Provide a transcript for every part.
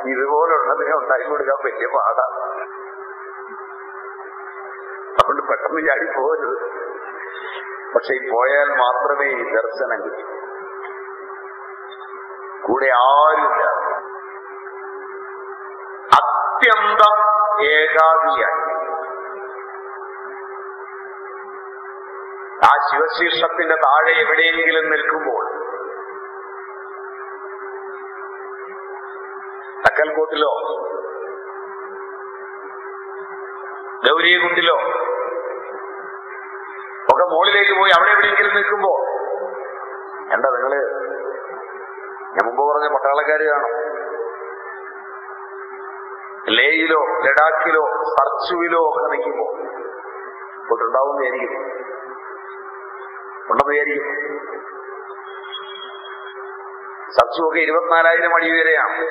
ഇതുപോലുള്ളതിനെ ഉണ്ടാക്കി കൊടുക്കാൻ വലിയ പാടാ അതുകൊണ്ട് പെട്ടെന്ന് ചാടി പോകരുത് പക്ഷെ ഈ പോയാൽ മാത്രമേ ഈ ദർശനം കിട്ടൂ കൂടെ ആരുമില്ല അത്യന്തം ഏകാഗിയായി ആ ശിവശീർഷത്തിന്റെ താഴെ എവിടെയെങ്കിലും നിൽക്കുമ്പോൾ തക്കൽക്കോട്ടിലോ ഗൗരികുണ്ടിലോ ഒക്കെ മുകളിലേക്ക് പോയി അവിടെ എവിടെയെങ്കിലും നിൽക്കുമ്പോ എന്താ നിങ്ങള് ഞാൻ മുമ്പ് പറഞ്ഞ പട്ടാളക്കാര് കാണും ലേയിലോ ലഡാക്കിലോ സർച്ചുവിലോ ഒക്കെ നിൽക്കുമ്പോ ഇപ്പോട്ടുണ്ടാവും വിചാരിക്കും ഉണ്ടെന്ന് വിചാരിക്കും സർച്ചുമൊക്കെ ഇരുപത്തിനാലായിരം അടി വരെയാണ്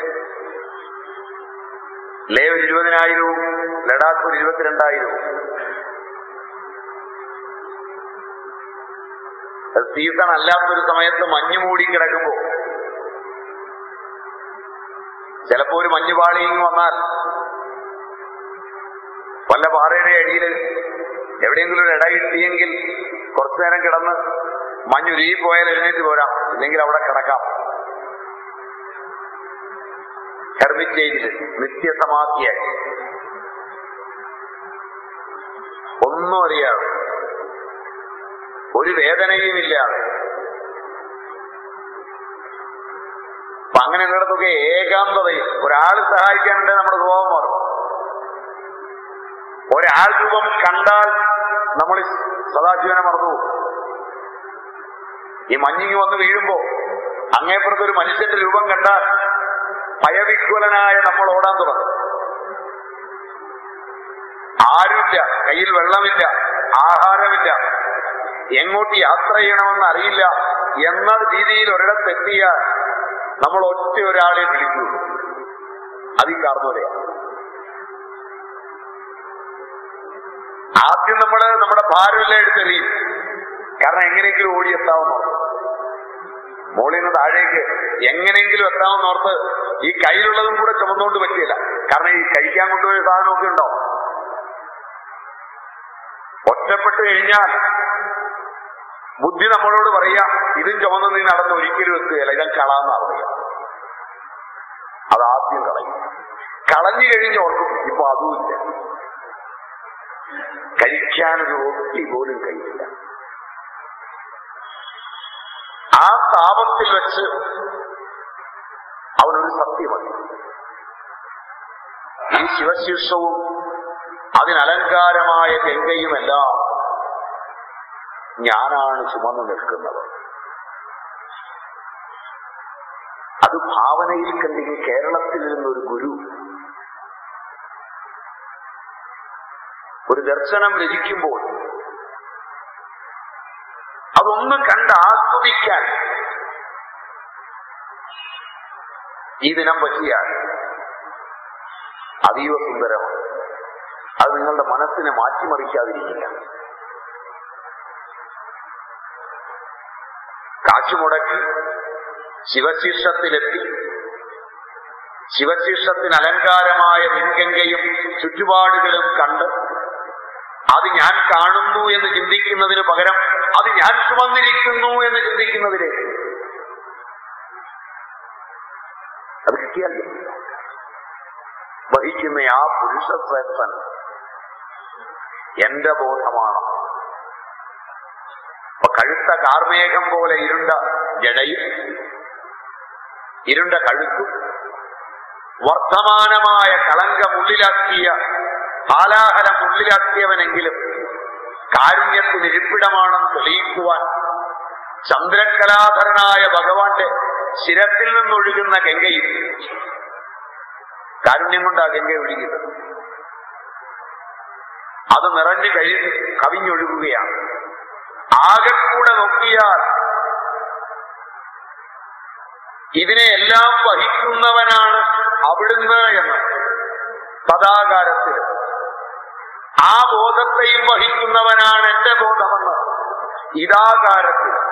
ലേ ഒരു ഇരുപതിനായിരവും ലഡാക്ക് ഒരു ഇരുപത്തിരണ്ടായിരവും അത് സീസൺ അല്ലാത്തൊരു സമയത്ത് മഞ്ഞ് മൂടി കിടക്കുമ്പോ ചിലപ്പോ ഒരു മഞ്ഞുപാളിയും വന്നാൽ വല്ല പാറയുടെ അടിയിൽ എവിടെയെങ്കിലും ഒരു ഇട കിട്ടിയെങ്കിൽ കുറച്ചു നേരം കിടന്ന് മഞ്ഞുരുകി പോയാൽ എഴുന്നേറ്റ് പോരാം ഇല്ലെങ്കിൽ അവിടെ കിടക്കാം ഹെർമിറ്റേജിൽ നിത്യസമാധിയായി ഒന്നും അറിയാതെ ഒരു വേദനയും ഇല്ലാതെ അപ്പൊ അങ്ങനെയുള്ളിടത്തൊക്കെ ഏകാന്തതയും ഒരാൾ സഹായിക്കാനുണ്ട് നമ്മുടെ സ്വഭാവം മാറും ഒരാൾ രൂപം കണ്ടാൽ നമ്മൾ സദാശിവനെ മറന്നു ഈ മഞ്ഞിങ്ങി വന്ന് വീഴുമ്പോ അങ്ങേപ്പുറത്ത് ഒരു മനുഷ്യന്റെ രൂപം കണ്ടാൽ ഭയവിഹ്വലനായ നമ്മൾ ഓടാൻ തുടങ്ങും ആരുമില്ല കയ്യിൽ വെള്ളമില്ല ആഹാരമില്ല എങ്ങോട്ട് യാത്ര ചെയ്യണമെന്ന് അറിയില്ല എന്ന രീതിയിൽ ഒരിടത്തെത്തിയാൽ നമ്മൾ ഒറ്റ ഒരാളെ വിളിക്കൂ അതീ കാർന്നോലെ ആദ്യം നമ്മൾ നമ്മുടെ ഭാരമെല്ലാം എടുത്തെറിയും കാരണം എങ്ങനെയെങ്കിലും ഓടിയെത്താവുന്ന മോളിൽ നിന്ന് താഴേക്ക് എങ്ങനെയെങ്കിലും എത്താമെന്ന് ഓർത്ത് ഈ കയ്യിലുള്ളതും കൂടെ ചുമന്നുകൊണ്ട് പറ്റിയില്ല കാരണം ഈ കഴിക്കാൻ കൊണ്ടുപോയ സാധനമൊക്കെ ഉണ്ടോ ഒറ്റപ്പെട്ട് കഴിഞ്ഞാൽ ബുദ്ധി നമ്മളോട് പറയാ ഇതും ചുമന്ന് നീ നടന്ന് ഒരിക്കലും എത്തുകയില്ല ഞാൻ കളാന്നാ പറയാ അതാദ്യം കളയും കളഞ്ഞു കഴിഞ്ഞ് ഓർക്കും ഇപ്പൊ അതുമില്ല കഴിക്കാനൊരു റൊട്ടി പോലും കഴിയില്ല ആ താപത്തിൽ വെച്ച് അവനൊരു സത്യമതി ഈ ശിവശീർഷവും അതിനലങ്കാരമായ ഗംഗയുമെല്ലാം ഞാനാണ് ചുമന്നു നിൽക്കുന്നത് അത് ഭാവനയിൽ കണ്ടെങ്കിൽ കേരളത്തിൽ നിന്നൊരു ഗുരു ഒരു ദർശനം രചിക്കുമ്പോൾ അതൊന്ന് കണ്ട് ആസ്വദിക്കാൻ ഈ ദിനം പറ്റിയാൽ അതീവ സുന്ദരമാണ് അത് നിങ്ങളുടെ മനസ്സിനെ മാറ്റിമറിക്കാതിരിക്കില്ല കാശുമുടക്കി ശിവശീർഷത്തിലെത്തി ശിവശീർഷത്തിന് അലങ്കാരമായ പിൻഗംഗയും ചുറ്റുപാടുകളും കണ്ട് അത് ഞാൻ കാണുന്നു എന്ന് ചിന്തിക്കുന്നതിന് പകരം അത് ഞാൻ ചുമന്നിരിക്കുന്നു എന്ന് ചിന്തിക്കുന്നതിലേക്ക് അത് കിട്ടിയാൽ വഹിക്കുന്ന ആ പുരുഷ ശ്രേഷ്ഠൻ എന്റെ ബോധമാണ് അപ്പൊ കഴുത്ത കാർമേഘം പോലെ ഇരുണ്ട ജടയും ഇരുണ്ട കഴുത്തും വർത്തമാനമായ കളങ്കം ഉള്ളിലാക്കിയ ഹാലാഹലം ഉള്ളിലാക്കിയവനെങ്കിലും കാരുണ്യത്തിന് ഇരിപ്പിടമാണെന്ന് തെളിയിക്കുവാൻ ചന്ദ്രകലാധരനായ ഭഗവാന്റെ ശിരത്തിൽ നിന്നൊഴുകുന്ന ഗംഗയും കാരുണ്യം കൊണ്ടാ ഗംഗ ഒഴുകുന്നത് അത് നിറഞ്ഞു കഴി കവിഞ്ഞൊഴുകുകയാണ് ആകെക്കൂടെ നോക്കിയാൽ ഇതിനെയെല്ലാം വഹിക്കുന്നവനാണ് അവിടുന്ന് എന്ന് സദാകാരത്തിൽ ആ ബോധത്തെയും വഹിക്കുന്നവനാണ് എന്റെ ബോധമെന്ന് ഇതാകാരത്തിൽ